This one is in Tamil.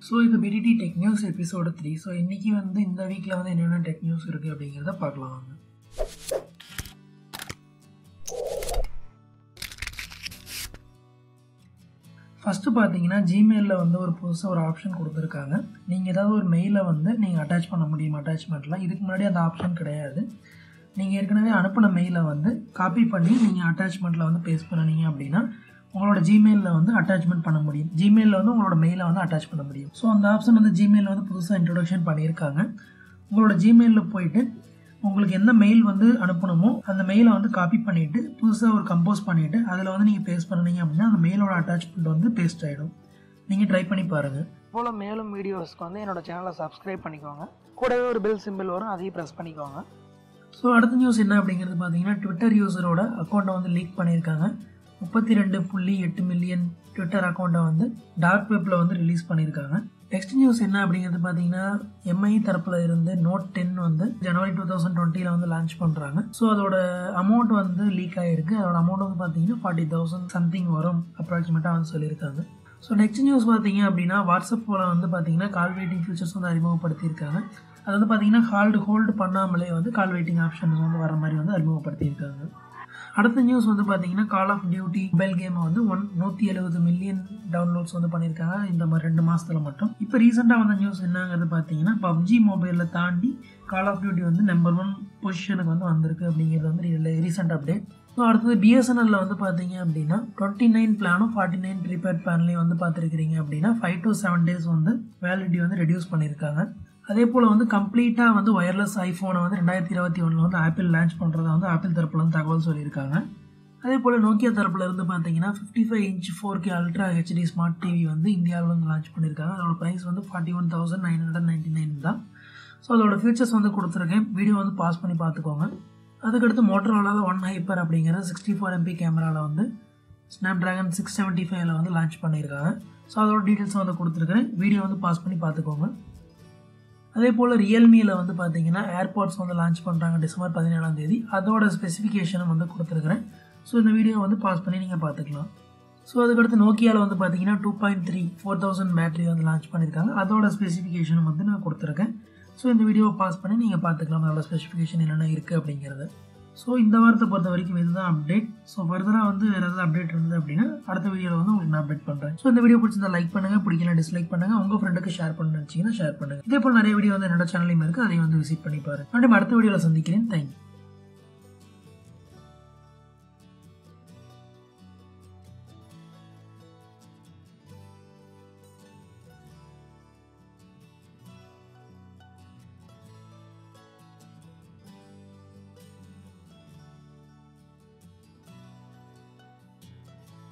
ஸோ இது PTT tech news episode three so இன்றைக்கி வந்து இந்த வீக்கில் வந்து என்னென்ன டெக் நியூஸ் இருக்குது அப்படிங்கிறத பார்க்கலாம் வாங்க ஃபஸ்ட்டு பார்த்தீங்கன்னா ஜிமெயிலில் வந்து ஒரு புதுசாக ஒரு ஆப்ஷன் கொடுத்துருக்காங்க நீங்கள் ஏதாவது ஒரு மெயிலை வந்து நீங்கள் அட்டாச் பண்ண முடியும் அட்டாச்மெண்ட்டில் இதுக்கு முன்னாடி அந்த ஆப்ஷன் கிடையாது நீங்கள் ஏற்கனவே அனுப்பின மெயிலை வந்து காப்பி பண்ணி நீங்கள் அட்டாச்மெண்ட்டில் வந்து பேஸ்ட் பண்ணினீங்க அப்படின்னா உங்களோட ஜிமெயிலில் வந்து அட்டாச்மெண்ட் பண்ண முடியும் ஜிமெயிலில் வந்து உங்களோட மெயிலை வந்து அட்டாச் பண்ண முடியும் ஸோ அந்த ஆப்ஷன் வந்து ஜிமெயிலில் வந்து புதுசாக இன்ட்ரொடக்ஷன் பண்ணியிருக்காங்க உங்களோட ஜிமெயிலில் போயிட்டு உங்களுக்கு எந்த மெயில் வந்து அனுப்பணுமோ அந்த மெயிலை வந்து காப்பி பண்ணிவிட்டு புதுசாக ஒரு கம்போஸ் பண்ணிவிட்டு அதில் வந்து நீங்கள் பேஸ்ட் பண்ணீங்க அப்படின்னா அந்த மெயிலோட அட்டாச்மெண்ட் வந்து பேஸ்ட் ஆகிடும் நீங்கள் ட்ரை பண்ணி பாருங்கள் போல் மேலும் வீடியோஸ்க்கு வந்து என்னோட சேனலை சப்ஸ்கிரைப் பண்ணிக்கோங்க கூடவே ஒரு பெல் சிம்பிள் வரும் அதையும் ப்ரெஸ் பண்ணிக்கோங்க ஸோ அடுத்த நியூஸ் என்ன அப்படிங்கிறது பார்த்தீங்கன்னா ட்விட்டர் யூசரோட அக்கௌண்ட்டை வந்து லீக் பண்ணியிருக்காங்க முப்பத்தி ரெண்டு புள்ளி எட்டு மில்லியன் ட்விட்டர் அக்கௌண்ட்டை வந்து டார்க் வெப்பில் வந்து ரிலீஸ் பண்ணியிருக்காங்க நெக்ஸ்ட் நியூஸ் என்ன அப்படிங்கிறது பார்த்தீங்கன்னா எம்ஐ தரப்பில் இருந்து நோட் டென் வந்து ஜனவரி டூ தௌசண்ட் டுவெண்ட்டியில் வந்து லான்ச் பண்ணுறாங்க ஸோ அதோட அமௌண்ட் வந்து லீக் ஆகிருக்கு அதோட அமௌண்ட் வந்து பார்த்தீங்கன்னா ஃபார்ட்டி தௌசண்ட் சம்திங் வரும் அப்ராக்சிமேட்டாக வந்து சொல்லியிருக்காங்க ஸோ நெக்ஸ்ட் நியூஸ் பார்த்தீங்க அப்படின்னா வாட்ஸ்அப் போல் வந்து பார்த்தீங்கன்னா கால் வெயிட்டிங் ஃபீச்சர்ஸ் வந்து அறிமுகப்படுத்தியிருக்காங்க அது வந்து பார்த்தீங்கன்னா ஹால்டு ஹோல்டு பண்ணாமலே வந்து கால் வெயிட்டிங் ஆப்ஷன்ஸ் வந்து வர மாதிரி வந்து அறிமுகப்படுத்தியிருக்காங்க அடுத்த நியூஸ் வந்து பார்த்தீங்கன்னா கால் ஆஃப் டியூட்டி மொபைல் கேமை வந்து ஒன் நூற்றி எழுபது மில்லியன் டவுன்லோட்ஸ் வந்து பண்ணியிருக்காங்க இந்த மாதிரி ரெண்டு மாதத்தில் மட்டும் இப்போ ரீசெண்டாக வந்த நியூஸ் என்னங்கிறது பார்த்தீங்கன்னா பப்ஜி மொபைலில் தாண்டி கால் ஆஃப் டியூட்டி வந்து நம்பர் ஒன் பொசிஷனுக்கு வந்து வந்திருக்கு அப்படிங்கிறது வந்து ரீசெண்ட் அப்டேட் ஸோ அடுத்தது பிஎஸ்என்எல்ல வந்து பார்த்தீங்க அப்படின்னா டுவெண்ட்டி நைன் பிளானும் ஃபார்ட்டி நைன் ப்ரீபேட் பிளான்லேயும் வந்து பார்த்துருக்கிறீங்க அப்படின்னா ஃபைவ் டு செவன் டேஸ் வந்து வேலிடிட்டி வந்து ரெடியூஸ் பண்ணியிருக்காங்க அதே போல் வந்து கம்ப்ளீட்டாக வந்து ஒயர்லெஸ் ஐஃபோனை வந்து ரெண்டாயிரத்தி இருபத்தி ஒன்றில் வந்து ஆப்பிள் லான்ச் பண்ணுறதா வந்து ஆப்பிள் தரப்புல வந்து தகவல் சொல்லியிருக்காங்க அதே போல் நோக்கியா தரப்புல இருந்து பார்த்தீங்கன்னா fifty five inch four K ultra HD smart TV வந்து இந்தியாவில் வந்து லான்ச் பண்ணியிருக்காங்க அதோட ப்ரைஸ் வந்து forty one thousand nine hundred ninety nine தான் ஸோ அதோட ஃபீச்சர்ஸ் வந்து கொடுத்துருக்கேன் வீடியோ வந்து பாஸ் பண்ணி பார்த்துக்கோங்க அதுக்கடுத்து மோட்டரோலாவில் ஒன் ஹைப்பர் அப்படிங்கிற சிக்ஸ்டி ஃபோர் எம்பி கேமராவில் வந்து ஸ்னாப் ட்ராகன் சிக்ஸ் செவன்ட்டி ஃபைவ்ல வந்து லான்ச் பண்ணியிருக்காங்க ஸோ அதோட டீட்டெயில்ஸ் வந்து கொடுத்துருக்கேன் வீடியோ வந்து பாஸ் பண்ணி பார்த்துக்கோங்க அதே போல் ரியல்மியில் வந்து பார்த்தீங்கன்னா ஏர்பாட்ஸ் வந்து லான்ச் பண்ணுறாங்க டிசம்பர் பதினேழாம் தேதி அதோட ஸ்பெசிஃபிகேஷனும் வந்து கொடுத்துருக்குறேன் ஸோ இந்த வீடியோ வந்து பாஸ் பண்ணி நீங்கள் பார்த்துக்கலாம் ஸோ அதுக்கடுத்து நோக்கியாவில் வந்து பார்த்தீங்கன்னா two point three four thousand battery வந்து லான்ச் பண்ணியிருக்காங்க அதோட ஸ்பெசிஃபிகேஷனும் வந்து நான் கொடுத்துருக்கேன் ஸோ இந்த வீடியோவை பாஸ் பண்ணி நீங்கள் பார்த்துக்கலாம் அதோட ஸ்பெசிஃபிகேஷன் என்னென்ன இருக்குது அப்படிங்கிறது ஸோ இந்த வாரத்தை பொறுத்த வரைக்கும் இதுதான் அப்டேட் ஸோ ஃபர்தராக வந்து வேறு ஏதாவது அப்டேட் இருந்தது அப்படின்னா அடுத்த வீடியோவில் வந்து உங்களுக்கு நான் அப்டேட் பண்ணுறேன் ஸோ இந்த வீடியோ பிடிச்சிருந்தா லைக் பண்ணுங்கள் பிடிக்கல டிஸ்லைக் பண்ணுங்கள் உங்கள் ஃப்ரெண்டுக்கு ஷேர் பண்ண நினச்சிங்கன்னா ஷேர் பண்ணுங்கள் இதே போல் நிறைய வீடியோ வந்து என்னோட சேனலையும் இருக்குது அதையும் வந்து விசிட் பண்ணி பாருங்கள் மறுபடியும் அடுத்த வீடியோவில் சந்திக்கிறேன் தேங்க்யூ